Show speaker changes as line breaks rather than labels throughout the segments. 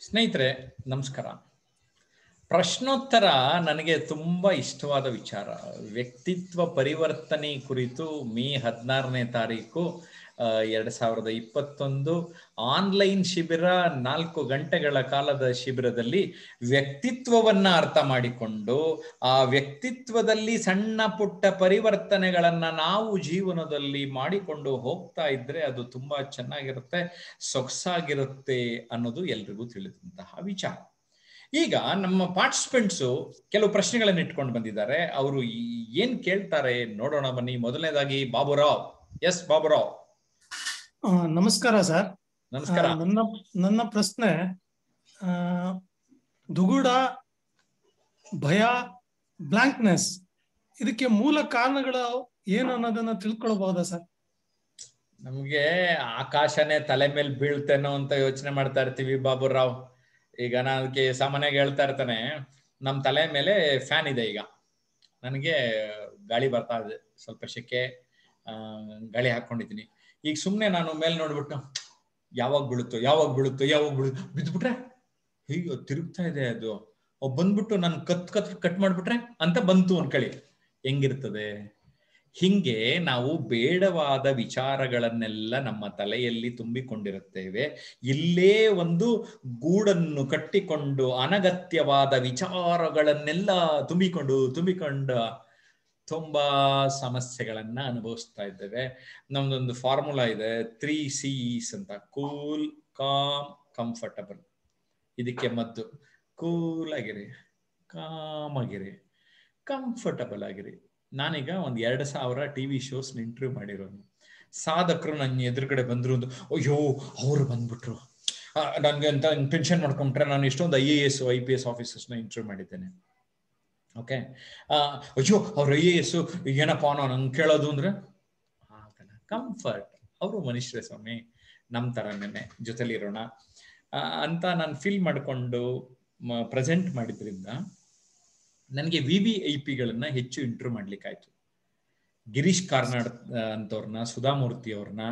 ಸ್ನೇಹಿತರೆ ನಮಸ್ಕಾರ ಪ್ರಶ್ನೋತ್ತರ ನನಗೆ ತುಂಬಾ ಇಷ್ಟವಾದ ವಿಚಾರ ವ್ಯಕ್ತಿತ್ವ ಪರಿವರ್ತನೆ ಕುರಿತು ಮೇ ಹದಿನಾರನೇ ತಾರೀಕು ಎರಡ್ ಸಾವಿರದ ಇಪ್ಪತ್ತೊಂದು ಆನ್ಲೈನ್ ಶಿಬಿರ ನಾಲ್ಕು ಗಂಟೆಗಳ ಕಾಲದ ಶಿಬಿರದಲ್ಲಿ ವ್ಯಕ್ತಿತ್ವವನ್ನ ಅರ್ಥ ಮಾಡಿಕೊಂಡು ಆ ವ್ಯಕ್ತಿತ್ವದಲ್ಲಿ ಸಣ್ಣ ಪುಟ್ಟ ಪರಿವರ್ತನೆಗಳನ್ನ ನಾವು ಜೀವನದಲ್ಲಿ ಮಾಡಿಕೊಂಡು ಹೋಗ್ತಾ ಇದ್ರೆ ಅದು ತುಂಬಾ ಚೆನ್ನಾಗಿರುತ್ತೆ ಸೊಗಸಾಗಿರುತ್ತೆ ಅನ್ನೋದು ಎಲ್ರಿಗೂ ತಿಳಿದಂತಹ ವಿಚಾರ ಈಗ ನಮ್ಮ ಪಾರ್ಟಿಸಿಪೆಂಟ್ಸು ಕೆಲವು ಪ್ರಶ್ನೆಗಳನ್ನ ಇಟ್ಕೊಂಡು ಬಂದಿದ್ದಾರೆ ಅವರು ಏನ್ ಕೇಳ್ತಾರೆ ನೋಡೋಣ ಬನ್ನಿ ಮೊದಲನೇದಾಗಿ ಬಾಬುರಾವ್ ಎಸ್ ಬಾಬುರಾವ್
ನಮಸ್ಕಾರ ಸರ್
ನಮಸ್ಕಾರ
ನನ್ನ ನನ್ನ ಪ್ರಶ್ನೆ ಆ, ದುಗುಡ ಭಯ ಬ್ಲಾಂಕ್ನೆಸ್ ಇದಕ್ಕೆ ಮೂಲ ಕಾರಣಗಳು ಏನು ಅನ್ನೋದನ್ನ ತಿಳ್ಕೊಳ್ಬಹುದಾ ಸರ್
ನಮ್ಗೆ ಆಕಾಶನೇ ತಲೆ ಮೇಲೆ ಬೀಳ್ತೇನೋ ಅಂತ ಯೋಚನೆ ಮಾಡ್ತಾ ಇರ್ತೀವಿ ಬಾಬುರಾವ್ ಈಗ ನಾನು ಅದಕ್ಕೆ ಸಾಮಾನ್ಯವಾಗಿ ಹೇಳ್ತಾ ಇರ್ತಾನೆ ನಮ್ ತಲೆ ಮೇಲೆ ಫ್ಯಾನ್ ಇದೆ ಈಗ ನನಗೆ ಗಾಳಿ ಬರ್ತಾ ಇದೆ ಸ್ವಲ್ಪ ಶೆಕೆ ಆ, ಗಾಳಿ ಹಾಕೊಂಡಿದ್ದೀನಿ ಈಗ ಸುಮ್ನೆ ನಾನು ಮೇಲೆ ನೋಡ್ಬಿಟ್ಟು ಯಾವಾಗ ಬೀಳುತ್ತೋ ಯಾವಾಗ ಬೀಳುತ್ತೋ ಯಾವಾಗ ಬೀಳುತ್ತೋ ಬಿದ್ಬಿಟ್ರೆ ಹೀಗೆ ತಿರುಗ್ತಾ ಇದೆ ಅದು ಅವ್ ಬಂದ್ಬಿಟ್ಟು ನಾನು ಕತ್ ಕತ್ ಕಟ್ ಮಾಡ್ಬಿಟ್ರೆ ಅಂತ ಬಂತು ಅನ್ಕಳಿ ಹೆಂಗಿರ್ತದೆ ಹಿಂಗೆ ನಾವು ಬೇಡವಾದ ವಿಚಾರಗಳನ್ನೆಲ್ಲ ನಮ್ಮ ತಲೆಯಲ್ಲಿ ತುಂಬಿಕೊಂಡಿರುತ್ತೇವೆ ಇಲ್ಲೇ ಒಂದು ಗೂಡನ್ನು ಕಟ್ಟಿಕೊಂಡು ಅನಗತ್ಯವಾದ ವಿಚಾರಗಳನ್ನೆಲ್ಲ ತುಂಬಿಕೊಂಡು ತುಂಬಿಕೊಂಡು ತುಂಬಾ ಸಮಸ್ಯೆಗಳನ್ನ ಅನುಭವಿಸ್ತಾ ಇದ್ದೇವೆ ನಮ್ದೊಂದು ಫಾರ್ಮುಲಾ ಇದೆ ತ್ರೀ ಸಿಇಸ್ ಅಂತ ಕೂಲ್ ಕಾಮ್ ಕಂಫರ್ಟಬಲ್ ಇದಕ್ಕೆ ಮದ್ದು ಕೂಲ್ ಆಗಿರಿ ಕಾಮ್ ಆಗಿರಿ ಕಂಫರ್ಟಬಲ್ ಆಗಿರಿ ನಾನೀಗ ಒಂದ್ ಎರಡು ಸಾವಿರ ಟಿವಿ ಶೋಸ್ ಇಂಟರ್ವ್ಯೂ ಮಾಡಿರೋನು ಸಾಧಕರು ನನ್ನ ಎದುರುಗಡೆ ಬಂದ್ರು ಅಂತ ಅಯ್ಯೋ ಅವ್ರು ಬಂದ್ಬಿಟ್ರು ನನ್ಗೆ ಅಂತ ಟೆನ್ಷನ್ ಮಾಡ್ಕೊಂಡ್ರೆ ನಾನು ಇಷ್ಟೊಂದು I A S I P S ಆಫೀಸರ್ಸ್ನ ಇಂಟರ್ವ್ಯೂ ಮಾಡಿದ್ದೇನೆ ಓಕೆ ಅಯ್ಯೋ ಅವ್ರ ಐ ಎ ಎಸ್ ಏನಪ್ಪ ಅನ್ನೋ ನಂಗೆ ಕೇಳೋದು ಅಂದ್ರೆ ಆಗಲ್ಲ ಕಂಫರ್ಟ್ ಅವರು ಮನುಷ್ಯರೇ ಸ್ವಾಮಿ ನಮ್ಮ ಥರನೇ ಜೊತೆಲಿರೋಣ ಆ, ಅಂತ ನಾನು ಫೀಲ್ ಮಾಡಿಕೊಂಡು ಪ್ರೆಸೆಂಟ್ ಮಾಡಿದ್ರಿಂದ ನನಗೆ ವಿ ವಿ ಐ ಪಿಗಳನ್ನ ಹೆಚ್ಚು ಇಂಟರ್ವ್ಯೂ ಮಾಡ್ಲಿಕ್ಕಾಯ್ತು ಗಿರೀಶ್ ಕಾರ್ನಾಡ್ ಅಂತವ್ರನ್ನ ಸುಧಾಮೂರ್ತಿ ಅವ್ರನ್ನ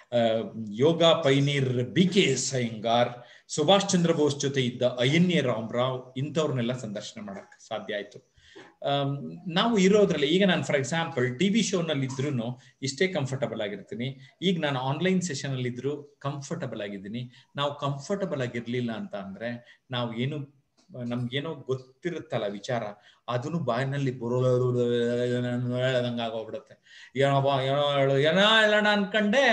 yoga pioneer B K S Iyengar Subhash Chandra Bose ಜೊತೆ ಇದ್ದ ಅಯ್ಯನ್ಯ ರಾಮರಾವ್ ಇಂಥವ್ರನ್ನೆಲ್ಲ ಸಂದರ್ಶನ ಮಾಡಕ್ ಸಾಧ್ಯ ಆಯ್ತು ಆಮ್, ನಾವು ಇರೋದ್ರಲ್ಲಿ ಈಗ ನಾನು ಫಾರ್ ಎಕ್ಸಾಂಪಲ್ ಟಿವಿ ಶೋನಲ್ಲಿ ಇದ್ರೂ ಇಷ್ಟೇ ಕಂಫರ್ಟಬಲ್ ಆಗಿರ್ತೀನಿ ಈಗ ನಾನು ಆನ್ಲೈನ್ ಸೆಷನ್ ಅಲ್ಲಿ ಇದ್ರು ಕಂಫರ್ಟಬಲ್ ಆಗಿದ್ದೀನಿ ನಾವು ಕಂಫರ್ಟಬಲ್ ಆಗಿರ್ಲಿಲ್ಲ ಅಂತ ಅಂದ್ರೆ ನಾವು ಏನು ನಮ್ಗೇನೋ ಗೊತ್ತಿರುತ್ತಲ್ಲ ವಿಚಾರ ಅದನ್ನು ಬಾಯಿನಲ್ಲಿ ಬರೋದು ಹೇಳ್ದಂಗ ಆಗೋಗ್ಬಿಡುತ್ತೆ ಏನಪ್ಪ ಏನೋ ಹೇಳು ಏನೋ ಹೇಳೋಣ ಅನ್ಕಂಡೆ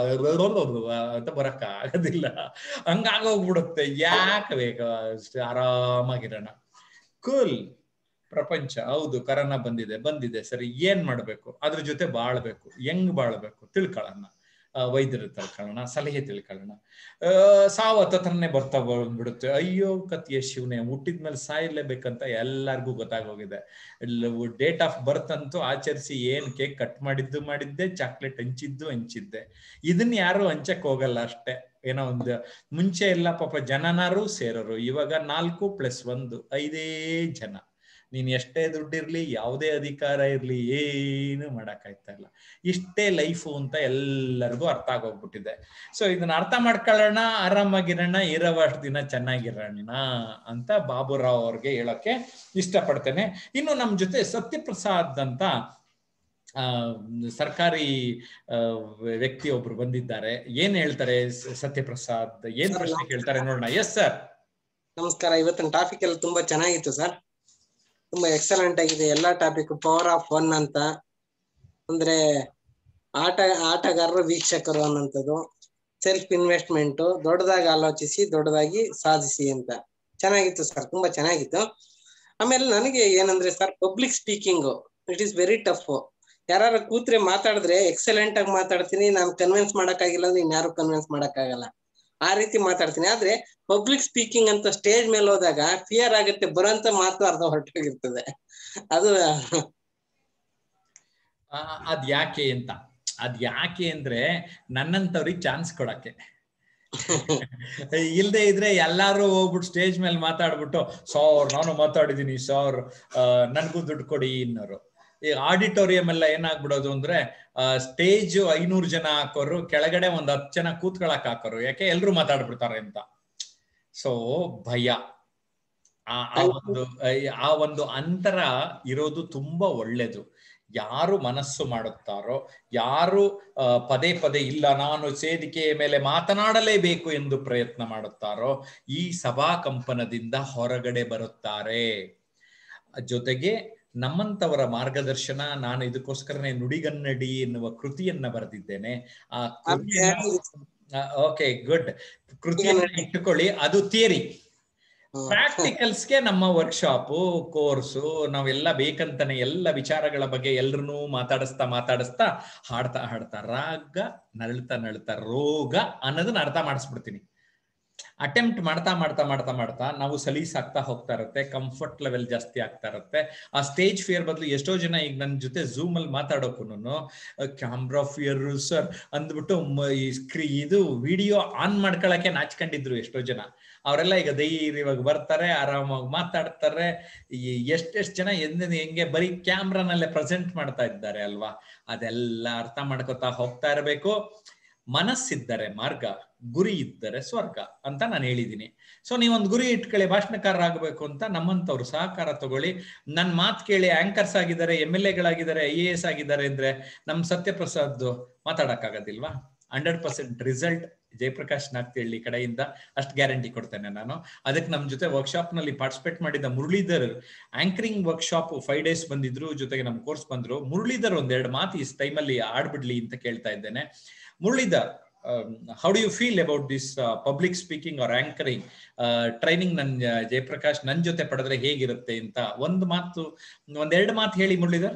ಅಂತ ಬರಕ್ಕ ಆಗೋದಿಲ್ಲ ಹಂಗಾಗೋಗ್ಬಿಡುತ್ತೆ ಯಾಕೆ ಬೇಕು ಅಷ್ಟೇ ಆರಾಮಾಗಿರೋಣ ಕೂಲ್ ಪ್ರಪಂಚ ಹೌದು ಕರೋನಾ ಬಂದಿದೆ ಬಂದಿದೆ ಸರಿ ಏನ್ ಮಾಡ್ಬೇಕು ಅದ್ರ ಜೊತೆ ಬಾಳ್ಬೇಕು ಹೆಂಗ್ ಬಾಳ್ಬೇಕು ತಿಳ್ಕೊಳ್ಳೋಣ ಆ, ವೈದ್ಯರು ತಿಳ್ಕೊಳ್ಳೋಣ ಸಲಹೆ ತಿಳ್ಕೊಳ್ಳೋಣ ಆ, ಸಾವು ಹತ್ತತ್ರನೇ ಬರ್ತಾ ಬಂದ್ಬಿಡುತ್ತೆ ಅಯ್ಯೋ ಕತಿಯ ಶಿವನೇ ಹುಟ್ಟಿದ್ಮೇಲೆ ಸಾಯಲೇಬೇಕಂತ ಎಲ್ಲಾರ್ಗೂ ಗೊತ್ತಾಗೋಗಿದೆ ಡೇಟ್ ಆಫ್ ಬರ್ತ್ ಅಂತೂ ಆಚರಿಸಿ ಏನ್ ಕೇಕ್ ಕಟ್ ಮಾಡಿದ್ದು ಮಾಡಿದ್ದೆ ಚಾಕ್ಲೇಟ್ ಹಂಚಿದ್ದು ಹಂಚಿದ್ದೆ ಇದನ್ನ ಯಾರು ಹಂಚಕ್ ಹೋಗಲ್ಲ ಅಷ್ಟೇ ಏನೋ ಒಂದು ಮುಂಚೆ ಎಲ್ಲ ಪಾಪ ಜನನಾರು ಸೇರೋರು ಇವಾಗ ನಾಲ್ಕು ಪ್ಲಸ್ ಒಂದು ಐದೇ ಜನ ನೀನ್ ಎಷ್ಟೇ ದುಡ್ಡಿರ್ಲಿ ಯಾವುದೇ ಅಧಿಕಾರ ಇರ್ಲಿ ಏನು ಮಾಡಕ್ಕಾಯ್ತಾ ಇಲ್ಲ ಇಷ್ಟೇ ಲೈಫು ಅಂತ ಎಲ್ಲರಿಗೂ ಅರ್ಥ ಆಗೋಗ್ಬಿಟ್ಟಿದೆ ಸೊ ಇದನ್ನ ಅರ್ಥ ಮಾಡ್ಕೊಳ್ಳೋಣ ಆರಾಮಾಗಿರೋಣ ಇರೋವಷ್ಟು ದಿನ ಚೆನ್ನಾಗಿರೋಣ ಅಂತ ಬಾಬುರಾವ್ ಅವ್ರಿಗೆ ಹೇಳಕ್ಕೆ ಇಷ್ಟಪಡ್ತೇನೆ ಇನ್ನು ನಮ್ ಜೊತೆ ಸತ್ಯಪ್ರಸಾದ್ ಅಂತ ಆ ಸರ್ಕಾರಿ ಆ, ವ್ಯಕ್ತಿ ಒಬ್ರು ಬಂದಿದ್ದಾರೆ ಏನ್ ಹೇಳ್ತಾರೆ ಸ- ಸತ್ಯಪ್ರಸಾದ್ ಏನ್ ಪ್ರಶ್ನೆ ಕೇಳ್ತಾರೆ ನೋಡೋಣ ಎಸ್ ಸರ್
ನಮಸ್ಕಾರ ಇವತ್ತಿನ ಟಾಪಿಕ್ ಎಲ್ಲ ತುಂಬಾ ಚೆನ್ನಾಗಿತ್ತು ಸರ್ ತುಂಬಾ ಎಕ್ಸಲೆಂಟ್ ಆಗಿದೆ ಎಲ್ಲಾ ಟಾಪಿಕ್ ಪವರ್ ಆಫ್ ಒನ್ ಅಂತ ಅಂದ್ರೆ ಆಟ ಆಟಗಾರರು ವೀಕ್ಷಕರು ಅನ್ನೋಂಥದ್ದು ಸೆಲ್ಫ್ ಇನ್ವೆಸ್ಟ್ಮೆಂಟ್ ದೊಡ್ಡದಾಗಿ ಆಲೋಚಿಸಿ ದೊಡ್ಡದಾಗಿ ಸಾಧಿಸಿ ಅಂತ ಚೆನ್ನಾಗಿತ್ತು ಸರ್ ತುಂಬಾ ಚೆನ್ನಾಗಿತ್ತು ಆಮೇಲೆ ನನಗೆ ಏನಂದ್ರೆ sir public speaking it is very tough ಯಾರು ಕೂತ್ರೆ ಮಾತಾಡಿದ್ರೆ ಎಕ್ಸಲೆಂಟ್ ಆಗಿ ಮಾತಾಡ್ತೀನಿ ನಾನು ಕನ್ವಿನ್ಸ್ ಮಾಡಕ್ಕಾಗಿಲ್ಲ ಅಂದ್ರೆ ಇನ್ಯಾರು ಕನ್ವಿನ್ಸ್ ಮಾಡಕ್ಕಾಗಲ್ಲ ಆ ರೀತಿ ಮಾತಾಡ್ತೀನಿ ಆದ್ರೆ ಪಬ್ಲಿಕ್ ಸ್ಪೀಕಿಂಗ್ ಅಂತ ಸ್ಟೇಜ್ ಮೇಲೆ ಹೋದಾಗ ಫಿಯರ್ ಆಗುತ್ತೆ ಬರೋಂತ ಮಾತು ಅರ್ಧ ಹೊರಟೋಗಿರ್ತದೆ ಅದು
ಆ, ಅದ್ ಯಾಕೆ ಅಂತ ಅದ್ ಯಾಕೆ ಅಂದ್ರೆ ನನ್ನಂತವ್ರಿಗೆ ಚಾನ್ಸ್ ಕೊಡಕ್ಕೆ ಇಲ್ದೇ ಇದ್ರೆ ಎಲ್ಲಾರು ಹೋಗ್ಬಿಟ್ಟು ಸ್ಟೇಜ್ ಮೇಲೆ ಮಾತಾಡ್ಬಿಟ್ಟು ಸಾರ್ ನಾನು ಮಾತಾಡಿದೀನಿ ಸಾರ್ ನನ್ಗೂ ದುಡ್ಡು ಕೊಡಿ ಇನ್ನೋರು ಈ ಆಡಿಟೋರಿಯಂ ಎಲ್ಲ ಏನಾಗ್ಬಿಡೋದು ಅಂದ್ರೆ ಸ್ಟೇಜ್ ಐನೂರು ಜನ ಹಾಕೋರು ಕೆಳಗಡೆ ಒಂದ್ ಹತ್ತು ಜನ ಕೂತ್ಕೊಳಕ್ ಹಾಕೋರು ಯಾಕೆ ಎಲ್ರು ಮಾತಾಡ್ಬಿಡ್ತಾರೆ ಅಂತ ಸೊ ಭಯ ಆ ಆ ಒಂದು ಆ ಒಂದು ಅಂತರ ಇರೋದು ತುಂಬಾ ಒಳ್ಳೇದು ಯಾರು ಮನಸ್ಸು ಮಾಡುತ್ತಾರೋ ಯಾರು ಆ, ಪದೇ ಪದೇ ಇಲ್ಲ ನಾನು ವೇದಿಕೆಯ ಮೇಲೆ ಮಾತನಾಡಲೇಬೇಕು ಎಂದು ಪ್ರಯತ್ನ ಮಾಡುತ್ತಾರೋ ಈ ಸಭಾ ಕಂಪನದಿಂದ ಹೊರಗಡೆ ಬರುತ್ತಾರೆ ಜೊತೆಗೆ ನಮ್ಮಂತವರ ಮಾರ್ಗದರ್ಶನ ನಾನು ಇದಕ್ಕೋಸ್ಕರನೇ ನುಡಿಗನ್ನಡಿ ಎನ್ನುವ ಕೃತಿಯನ್ನ ಬರೆದಿದ್ದೇನೆ ಆ ಕೃತಿಯನ್ನ ಓಕೆ ಗುಡ್ ಕೃತಿಯನ್ನ ಇಟ್ಟುಕೊಳ್ಳಿ ಅದು ಥಿಯರಿ ಪ್ರಾಕ್ಟಿಕಲ್ಸ್ಗೆ ನಮ್ಮ ವರ್ಕ್ಶಾಪ್ ಕೋರ್ಸು ನಾವೆಲ್ಲ ಬೇಕಂತಾನೆ ಎಲ್ಲ ವಿಚಾರಗಳ ಬಗ್ಗೆ ಎಲ್ರನ್ನೂ ಮಾತಾಡಿಸ್ತಾ ಮಾತಾಡಿಸ್ತಾ ಹಾಡ್ತಾ ಹಾಡ್ತಾ ರಾಗ ನಳ್ತಾ ನಳ್ತಾ ರೋಗ ಅನ್ನೋದನ್ನ ಅರ್ಥ ಮಾಡಿಸ್ಬಿಡ್ತೀನಿ ಅಟೆಂಪ್ಟ್ ಮಾಡ್ತಾ ಮಾಡ್ತಾ ಮಾಡ್ತಾ ಮಾಡ್ತಾ ನಾವು ಸಲೀಸಾಗ್ತಾ ಹೋಗ್ತಾ ಇರುತ್ತೆ ಕಂಫರ್ಟ್ ಲೆವೆಲ್ ಜಾಸ್ತಿ ಆಗ್ತಾ ಇರುತ್ತೆ ಆ ಸ್ಟೇಜ್ ಫಿಯರ್ ಬದಲು ಎಷ್ಟೋ ಜನ ಈಗ ನನ್ನ ಜೊತೆ ಝೂಮ್ ಅಲ್ಲಿ ಮಾತಾಡೋಕು ಕ್ಯಾಮ್ರಾ ಫಿಯರ್ ಸರ್ ಅಂದ್ಬಿಟ್ಟು ಮ- ಈ ಸ್ಕ್ರೀ ಇದು ವಿಡಿಯೋ ಆನ್ ಮಾಡ್ಕೊಳಕ್ಕೆ ನಾಚ್ಕೊಂಡಿದ್ರು ಎಷ್ಟೋ ಜನ ಅವರೆಲ್ಲ ಈಗ ಧೈರ್ಯವಾಗಿ ಬರ್ತಾರೆ ಆರಾಮಾಗಿ ಮಾತಾಡ್ತಾರೆ ಈ ಎಷ್ಟೆಷ್ಟು ಜನ ಎಂದಿನ ಹೆಂಗೆ ಬರೀ ಕ್ಯಾಮ್ರಾನಲ್ಲೇ ಪ್ರೆಸೆಂಟ್ ಮಾಡ್ತಾ ಇದ್ದಾರೆ ಅಲ್ವಾ ಅದೆಲ್ಲ ಅರ್ಥ ಮಾಡ್ಕೊತಾ ಹೋಗ್ತಾ ಇರಬೇಕು ಮನಸ್ಸಿದ್ದರೆ ಮಾರ್ಗ ಗುರಿ ಇದ್ದರೆ ಸ್ವರ್ಗ ಅಂತ ನಾನು ಹೇಳಿದ್ದೀನಿ ಸೊ ನೀವೊಂದು ಗುರಿ ಇಟ್ಕೊಳ್ಳಿ ಭಾಷಣಕಾರರಾಗಬೇಕು ಅಂತ ನಮ್ಮಂತವ್ರು ಸಹಕಾರ ತಗೊಳ್ಳಿ ನನ್ನ ಮಾತು ಕೇಳಿ ಆಂಕರ್ಸ್ ಆಗಿದ್ದಾರೆ ಎಮ್ ಎಲ್ ಎಗಳಾಗಿದ್ದಾರೆ ಐ ಎ ಎಸ್ ಆಗಿದ್ದಾರೆ ಅಂದ್ರೆ ನಮ್ ಸತ್ಯಪ್ರಸಾದ್ ಮಾತಾಡಕ್ಕಾಗೋದಿಲ್ವಾ hundred percent result Jayaprakash Nagtihalli ಕಡೆಯಿಂದ ಅಷ್ಟು ಗ್ಯಾರಂಟಿ ಕೊಡ್ತೇನೆ ನಾನು ಅದಕ್ಕೆ ನಮ್ಮ ಜೊತೆ ವರ್ಕ್ಶಾಪ್ ನಲ್ಲಿ ಪಾರ್ಟಿಸಿಪೇಟ್ ಮಾಡಿದ Muralidhar anchoring workshop five days ಬಂದಿದ್ರು ಜೊತೆಗೆ ನಮ್ಮ ಕೋರ್ಸ್ ಬಂದ್ರು ಮುರಳೀಧರ್ ಒಂದೆರಡು ಮಾತು ಈ ಟೈಮಲ್ಲಿ ಆಡ್ಬಿಡ್ಲಿ ಅಂತ ಕೇಳ್ತಾ ಇದ್ದೇನೆ Muralidhar how do you feel about this public speaking or anchoring training ನನ್ ಜಯಪ್ರಕಾಶ್ ನನ್ ಜೊತೆ ಪಡೆದ್ರೆ ಹೇಗಿರುತ್ತೆ ಅಂತ ಒಂದು ಮಾತು ಒಂದೆರಡು ಮಾತು ಹೇಳಿ ಮುರಳೀಧರ್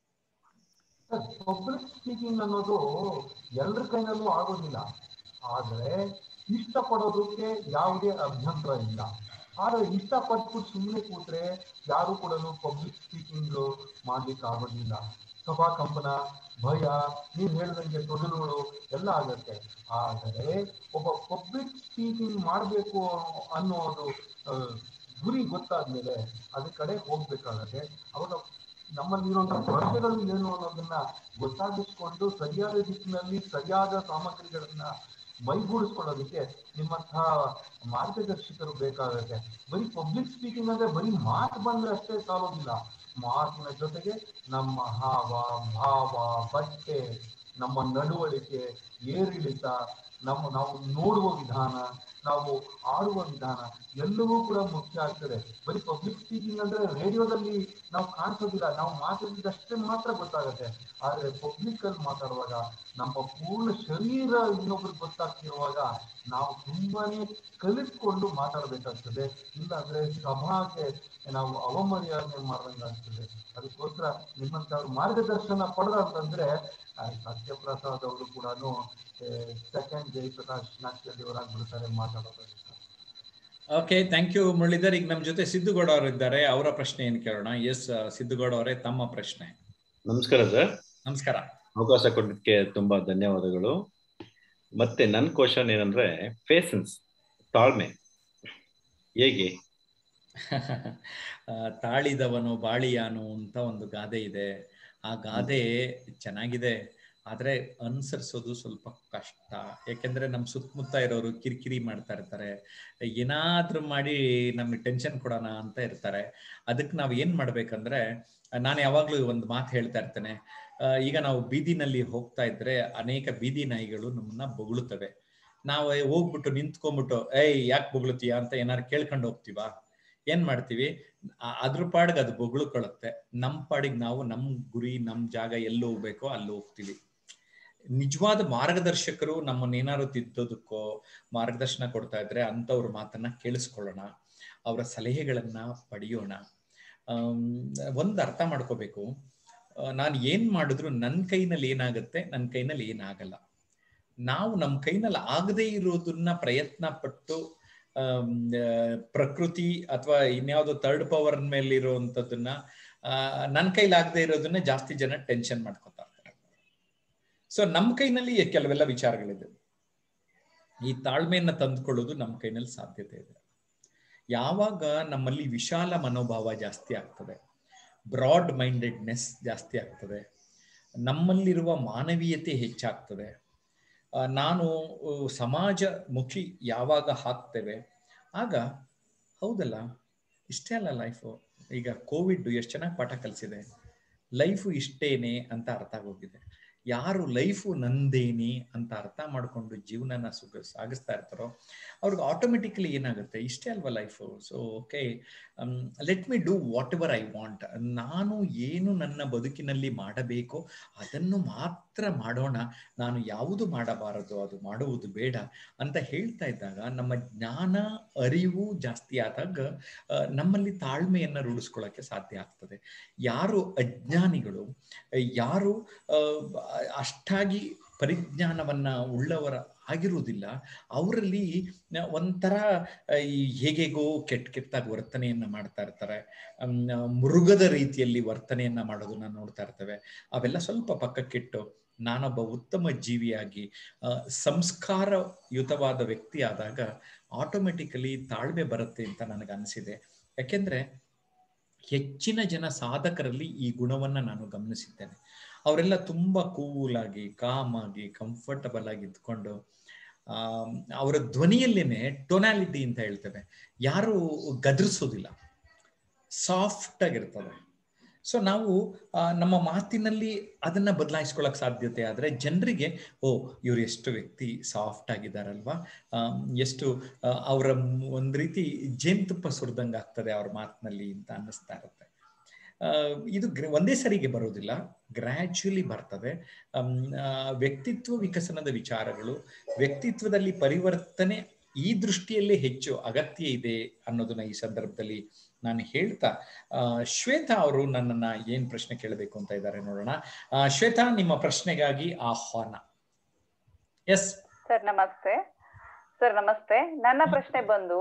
ಪಬ್ಲಿಕ್ ಸ್ಪೀಕಿಂಗ್ ಅನ್ನೋದು ಎಲ್ಲರ ಕೈನಲ್ಲೂ ಆಗೋದಿಲ್ಲ ಆದರೆ ಇಷ್ಟಪಡೋದಕ್ಕೆ ಯಾವುದೇ ಅಭ್ಯಂತರ ಇಲ್ಲ ಆದರೆ ಇಷ್ಟಪಟ್ಟು ಸುಮ್ಮನೆ ಕೂತ್ರೆ ಯಾರು ಕೂಡ ಪಬ್ಲಿಕ್ ಸ್ಪೀಕಿಂಗ್ ಮಾಡ್ಲಿಕ್ಕೆ ಆಗೋದಿಲ್ಲ ಸಭಾ ಕಂಪನ ಭಯ ನೀವು ಹೇಳಿದಂಗೆ ತೊಡಲುಗಳು ಎಲ್ಲ ಆಗತ್ತೆ ಆದರೆ ಒಬ್ಬ ಪಬ್ಲಿಕ್ ಸ್ಪೀಕಿಂಗ್ ಮಾಡಬೇಕು ಅನ್ನೋದು ಆ, ಗುರಿ ಗೊತ್ತಾದ್ಮೇಲೆ ಅದ್ರ ಕಡೆ ಹೋಗ್ಬೇಕಾಗತ್ತೆ ಅವಾಗ ನಮ್ಮಲ್ಲಿರುವಂತಹ ಕೊರತೆಗಳು ಏನು ಅನ್ನೋದನ್ನ ಗೊತ್ತಾಗಿಸ್ಕೊಂಡು ಸರಿಯಾದ ದಿಕ್ಕಿನಲ್ಲಿ ಸರಿಯಾದ ಸಾಮಗ್ರಿಗಳನ್ನ ಮೈಗೂಡಿಸ್ಕೊಳ್ಳೋದಕ್ಕೆ ನಿಮ್ಮಂತಹ ಮಾರ್ಗದರ್ಶಕರು ಬೇಕಾಗುತ್ತೆ ಬರೀ ಪಬ್ಲಿಕ್ ಸ್ಪೀಕಿಂಗ್ ಅಂದ್ರೆ ಬರೀ ಮಾತು ಬಂದ್ರೆ ಅಷ್ಟೇ ಸಾಲೋದಿಲ್ಲ ಮಾತಿನ ಜೊತೆಗೆ ನಮ್ಮ ಹಾವ ಭಾವ ಬಟ್ಟೆ ನಮ್ಮ ನಡವಳಿಕೆ ಏರಿಳಿತ ನಮ್ಮ ನಾವು ನೋಡುವ ವಿಧಾನ ನಾವು ಆಡುವ ವಿಧಾನ ಎಲ್ಲವೂ ಕೂಡ ಮುಖ್ಯ ಆಗ್ತದೆ ಬರೀ ಪಬ್ಲಿಕ್ ಸ್ಪೀಕಿಂಗ್ ಅಂದ್ರೆ ರೇಡಿಯೋದಲ್ಲಿ ನಾವು ಕಾಣಿಸೋದಿಲ್ಲ ನಾವು ಮಾತಾಡಿದಷ್ಟೇ ಮಾತ್ರ ಗೊತ್ತಾಗುತ್ತೆ ಆದ್ರೆ ಪಬ್ಲಿಕ್ ಅಲ್ಲಿ ಮಾತಾಡುವಾಗ ನಮ್ಮ ಪೂರ್ಣ ಶರೀರ ಇನ್ನೊಬ್ರಿಗೆ ಗೊತ್ತಾಗ್ತಿರುವಾಗ ನಾವು ತುಂಬಾನೇ ಕಲಿತ್ಕೊಂಡು ಮಾತಾಡ್ಬೇಕಾಗ್ತದೆ ಇಲ್ಲಾಂದ್ರೆ ಸಭಾಗೆ ನಾವು ಅವಮರ್ಯಾದೆ ಮಾಡ್ದಂಗಾಗ್ತದೆ ಅದಕ್ಕೋಸ್ಕರ ನಿಮ್ಮಂತವ್ರ ಮಾರ್ಗದರ್ಶನ ಪಡೆದ ಅಂತಂದ್ರೆ ಆ, ಸತ್ಯಪ್ರಸಾದ್ ಅವರು ಕೂಡ ಸೆಕೆಂಡ್ ಜಯಪ್ರಕಾಶ್ ನಾಟ್ಯಲ್ಲಿ ಅವರಾಗ್ಬಿಡ್ತಾರೆ ಮಾತಾಡೋದು
ಓಕೆ ಥ್ಯಾಂಕ್ ಯು ಮುರಳೀಧರ್ ಈಗ ನಮ್ಮ ಜೊತೆ ಸಿದ್ದುಗೌಡ ಅವರು ಇದ್ದಾರೆ ಅವರ ಪ್ರಶ್ನೆ ಏನು ಕೇಳೋಣ ಎಸ್ ಸಿದ್ದುಗೌಡ ಅವರೇ ತಮ್ಮ ಪ್ರಶ್ನೆ
ನಮಸ್ಕಾರ ಸರ್
ನಮಸ್ಕಾರ
ಅವಕಾಶ ಕೊಡಲಿಕ್ಕೆ ತುಂಬಾ ಧನ್ಯವಾದಗಳು ಮತ್ತೆ ನನ್ನ ಕ್ವಶನ್ ಏನಂದ್ರೆ ಪೇಸನ್ಸ್ ತಾಳ್ಮೆ ಹೇಗೆ
ಆ, ತಾಳಿದವನು ಬಾಳಿಯಾನು ಅಂತ ಒಂದು ಗಾದೆ ಇದೆ ಆ ಗಾದೆ ಚೆನ್ನಾಗಿದೆ ಆದ್ರೆ ಅನುಸರಿಸೋದು ಸ್ವಲ್ಪ ಕಷ್ಟ ಯಾಕೆಂದ್ರೆ ನಮ್ ಸುತ್ತಮುತ್ತ ಇರೋರು ಕಿರಿಕಿರಿ ಮಾಡ್ತಾ ಇರ್ತಾರೆ ಏನಾದ್ರೂ ಮಾಡಿ ನಮ್ಗೆ ಟೆನ್ಷನ್ ಕೊಡೋಣ ಅಂತ ಇರ್ತಾರೆ ಅದಕ್ಕೆ ನಾವ್ ಏನ್ ಮಾಡ್ಬೇಕಂದ್ರೆ ನಾನು ಯಾವಾಗ್ಲೂ ಒಂದು ಮಾತು ಹೇಳ್ತಾ ಇರ್ತೇನೆ ಆ, ಈಗ ನಾವು ಬೀದಿನಲ್ಲಿ ಹೋಗ್ತಾ ಇದ್ರೆ ಅನೇಕ ಬೀದಿ ನಾಯಿಗಳು ನಮ್ಮನ್ನ ಬೊಗಳುತ್ತವೆ ನಾವು ಹೋಗ್ಬಿಟ್ಟು ನಿಂತ್ಕೊಂಡ್ಬಿಟ್ಟು ಏಯ್ ಯಾಕೆ ಬೊಗಳುತ್ತೀಯ ಅಂತ ಏನಾರು ಕೇಳ್ಕೊಂಡು ಹೋಗ್ತೀವಾ ಏನ್ ಮಾಡ್ತೀವಿ ಆ- ಅದ್ರ ಪಾಡಿಗೆ ಅದು ಬೊಗಳುಕೊಳ್ಳುತ್ತೆ ನಮ್ ಪಾಡಿಗೆ ನಾವು ನಮ್ ಗುರಿ ನಮ್ ಜಾಗ ಎಲ್ಲಿ ಹೋಗ್ಬೇಕೋ ಅಲ್ಲಿ ಹೋಗ್ತೀವಿ ನಿಜವಾದ ಮಾರ್ಗದರ್ಶಕರು ನಮ್ಮನ್ನೇನಾದ್ರು ತಿದ್ದೋದಕ್ಕೋ ಮಾರ್ಗದರ್ಶನ ಕೊಡ್ತಾ ಇದ್ರೆ ಅಂತವ್ರ ಮಾತನ್ನ ಕೇಳಿಸ್ಕೊಳ್ಳೋಣ ಅವರ ಸಲಹೆಗಳನ್ನ ಪಡೆಯೋಣ ಆಮ್, ಒಂದ್ ಅರ್ಥ ಮಾಡ್ಕೋಬೇಕು ನಾನು ಏನ್ ಮಾಡಿದ್ರು ನನ್ನ ಕೈನಲ್ಲಿ ಏನಾಗುತ್ತೆ ನನ್ನ ಕೈನಲ್ಲಿ ಏನಾಗಲ್ಲ ನಾವು ನಮ್ಮ ಕೈನಲ್ಲಿ ಆಗದೇ ಇರೋದನ್ನ ಪ್ರಯತ್ನ ಪಟ್ಟು ಆಮ್, ಆ, ಪ್ರಕೃತಿ ಅಥವಾ ಇನ್ಯಾವುದೋ ಥರ್ಡ್ ಪವರ್ ಮೇಲೆ ಇರುವಂತದನ್ನ ನನ್ನ ಕೈಲಿ ಆಗದೆ ಇರೋದನ್ನ ಜಾಸ್ತಿ ಜನ ಟೆನ್ಷನ್ ಮಾಡ್ಕೊತಾ ಇರ್ತಾರೆ ಸೊ ನಮ್ಮ ಕೈನಲ್ಲಿ ಕೆಲವೆಲ್ಲ ವಿಚಾರಗಳಿದೆ ಈ ತಾಳ್ಮೆಯನ್ನ ತಂದುಕೊಳ್ಳೋದು ನಮ್ಮ ಕೈನಲ್ಲಿ ಸಾಧ್ಯತೆ ಇದೆ ಯಾವಾಗ ನಮ್ಮಲ್ಲಿ ವಿಶಾಲ ಮನೋಭಾವ ಜಾಸ್ತಿ ಆಗ್ತದೆ ಬ್ರಾಡ್ ಮೈಂಡೆಡ್ನೆಸ್ ಜಾಸ್ತಿ ಆಗ್ತದೆ ನಮ್ಮಲ್ಲಿರುವ ಮಾನವೀಯತೆ ಹೆಚ್ಚಾಗ್ತದೆ ಆ, ನಾನು ಆ, ಸಮಾಜ ಮುಖಿ ಯಾವಾಗ ಹಾಕ್ತೇವೆ ಆಗ ಹೌದಲ್ಲ ಇಷ್ಟೇ ಅಲ್ಲ ಲೈಫು ಈಗ ಕೋವಿಡ್ ಎಷ್ಟು ಚೆನ್ನಾಗಿ ಪಾಠ ಕಲಿಸಿದೆ ಲೈಫು ಇಷ್ಟೇನೆ ಅಂತ ಅರ್ಥ ಆಗೋಗಿದೆ ಯಾರು ಲೈಫು ನಂದೇನೆ ಅಂತ ಅರ್ಥ ಮಾಡಿಕೊಂಡು ಜೀವನನ ಸುಗ ಸಾಗಿಸ್ತಾ ಇರ್ತಾರೋ ಅವ್ರಿಗೆ ಆಟೋಮೆಟಿಕಲಿ ಏನಾಗುತ್ತೆ ಇಷ್ಟೇ ಅಲ್ವಾ life so okay let me do what ever ವಾಂಟ್ ನಾನು ಏನು ನನ್ನ ಬದುಕಿನಲ್ಲಿ ಮಾಡಬೇಕೋ ಅದನ್ನು ಮಾತ್ರ ಮಾಡೋಣ ನಾನು ಯಾವುದು ಮಾಡಬಾರದು ಅದು ಮಾಡುವುದು ಬೇಡ ಅಂತ ಹೇಳ್ತಾ ಇದ್ದಾಗ ನಮ್ಮ ಜ್ಞಾನ ಅರಿವು ಜಾಸ್ತಿ ಆದಾಗ ನಮ್ಮಲ್ಲಿ ತಾಳ್ಮೆಯನ್ನು ರೂಢಿಸ್ಕೊಳ್ಳೋಕ್ಕೆ ಸಾಧ್ಯ ಆಗ್ತದೆ ಯಾರು ಅಜ್ಞಾನಿಗಳು ಯಾರು ಅಷ್ಟಾಗಿ ಪರಿಜ್ಞಾನವನ್ನ ಉಳ್ಳವರ ಆಗಿರುವುದಿಲ್ಲ ಅವರಲ್ಲಿ ಒಂಥರ ಈ ಹೇಗೆಗೋ ಕೆಟ್ಟ ಕೆಟ್ಟಾಗಿ ವರ್ತನೆಯನ್ನ ಮಾಡ್ತಾ ಇರ್ತಾರೆ ಮೃಗದ ರೀತಿಯಲ್ಲಿ ವರ್ತನೆಯನ್ನ ಮಾಡೋದನ್ನ ನೋಡ್ತಾ ಇರ್ತೇವೆ ಅವೆಲ್ಲ ಸ್ವಲ್ಪ ಪಕ್ಕಕ್ಕಿಟ್ಟು ನಾನೊಬ್ಬ ಉತ್ತಮ ಜೀವಿಯಾಗಿ ಸಂಸ್ಕಾರಯುತವಾದ ವ್ಯಕ್ತಿ ಆದಾಗ ಆಟೋಮೆಟಿಕಲಿ ತಾಳ್ಮೆ ಬರುತ್ತೆ ಅಂತ ನನಗೆ ಅನಿಸಿದೆ ಯಾಕೆಂದ್ರೆ ಹೆಚ್ಚಿನ ಜನ ಸಾಧಕರಲ್ಲಿ ಈ ಗುಣವನ್ನ ನಾನು ಗಮನಿಸಿದ್ದೇನೆ ಅವರೆಲ್ಲ ತುಂಬಾ ಕೂಲ್ ಆಗಿ ಕಾಮ್ ಆಗಿ ಕಂಫರ್ಟಬಲ್ ಆಗಿ ಇದ್ಕೊಂಡು ಆ ಅವರ ಧ್ವನಿಯಲ್ಲೇನೆ ಟೊನಾಲಿಟಿ ಅಂತ ಹೇಳ್ತೇವೆ ಯಾರು ಗದರಿಸೋದಿಲ್ಲ ಸಾಫ್ಟ್ ಆಗಿರ್ತದೆ ಸೊ ನಾವು ನಮ್ಮ ಮಾತಿನಲ್ಲಿ ಅದನ್ನ ಬದಲಾಯಿಸ್ಕೊಳಕ್ ಸಾಧ್ಯತೆ ಆದ್ರೆ ಜನರಿಗೆ ಓ ಇವ್ರು ಎಷ್ಟು ವ್ಯಕ್ತಿ ಸಾಫ್ಟ್ ಆಗಿದಾರಲ್ವಾ ಎಷ್ಟು ಅವರ ಒಂದ್ ರೀತಿ ಜೇನುತುಪ್ಪ ಸುರಿದಂಗ ಆಗ್ತದೆ ಅವ್ರ ಮಾತಿನಲ್ಲಿ ಅಂತ ಅನ್ನಿಸ್ತಾ ಇರುತ್ತೆ ಇದು ಒಂದೇ ಸರಿಗೆ ಬರೋದಿಲ್ಲ ಗ್ರ್ಯಾಚುಲಿ ಬರ್ತದೆ ವ್ಯಕ್ತಿತ್ವ ವಿಕಸನದ ವಿಚಾರಗಳು ವ್ಯಕ್ತಿತ್ವದಲ್ಲಿ ಪರಿವರ್ತನೆ ಈ ದೃಷ್ಟಿಯಲ್ಲೇ ಹೆಚ್ಚು ಅಗತ್ಯ ಇದೆ ಅನ್ನೋದನ್ನ ಈ ಸಂದರ್ಭದಲ್ಲಿ ನಾನು ಹೇಳ್ತಾ ಶ್ವೇತಾ ಅವರು ನನ್ನನ್ನ ಏನ್ ಪ್ರಶ್ನೆ ಕೇಳಬೇಕು ಅಂತ ಇದ್ದಾರೆ ನೋಡೋಣ ಶ್ವೇತಾ ನಿಮ್ಮ ಪ್ರಶ್ನೆಗಾಗಿ ಆಹ್ವಾನ ಎಸ್
ಸರ್ ನಮಸ್ತೆ ಸರ್ ನಮಸ್ತೆ ನನ್ನ ಪ್ರಶ್ನೆ ಬಂದು